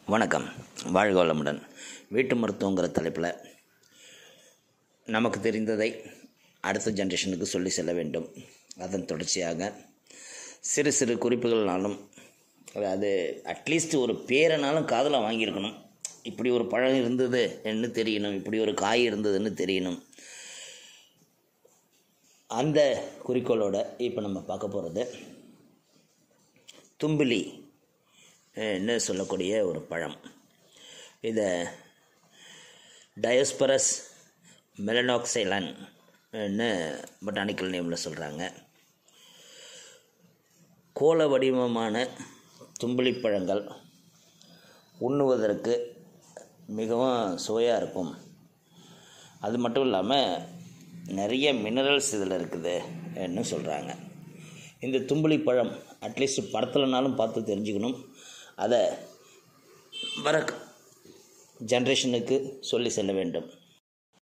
வணக்கம் வாழ்க வளமுடன் வீட்டு மருத்துவங்கிற தலைப்பில் நமக்கு தெரிந்ததை அடுத்த ஜென்ரேஷனுக்கு சொல்லி செல்ல வேண்டும் அதன் தொடர்ச்சியாக சிறு சிறு குறிப்புகள்னாலும் அது அட்லீஸ்ட் ஒரு பேரனாலும் காதில் வாங்கியிருக்கணும் இப்படி ஒரு பழம் இருந்தது என்று தெரியணும் இப்படி ஒரு காய் இருந்ததுன்னு தெரியணும் அந்த குறிக்கோளோட இப்போ நம்ம பார்க்க போகிறது தும்பிலி என்ன சொல்லக்கூடிய ஒரு பழம் இதை டயோஸ்பரஸ் மெலனாக்சைலன் பொட்டானிக்கல் நேமில் சொல்கிறாங்க கோல வடிவமான தும்பிலிப்பழங்கள் உண்ணுவதற்கு மிகவும் சுவையாக இருக்கும் அது மட்டும் இல்லாமல் நிறைய மினரல்ஸ் இதில் இருக்குது ன்னு சொல்கிறாங்க இந்த தும்புளி பழம் அட்லீஸ்ட் படத்துலனாலும் பார்த்து தெரிஞ்சுக்கணும் அதை வர ஜென்ரேஷனுக்கு சொல்லி செல்ல வேண்டும்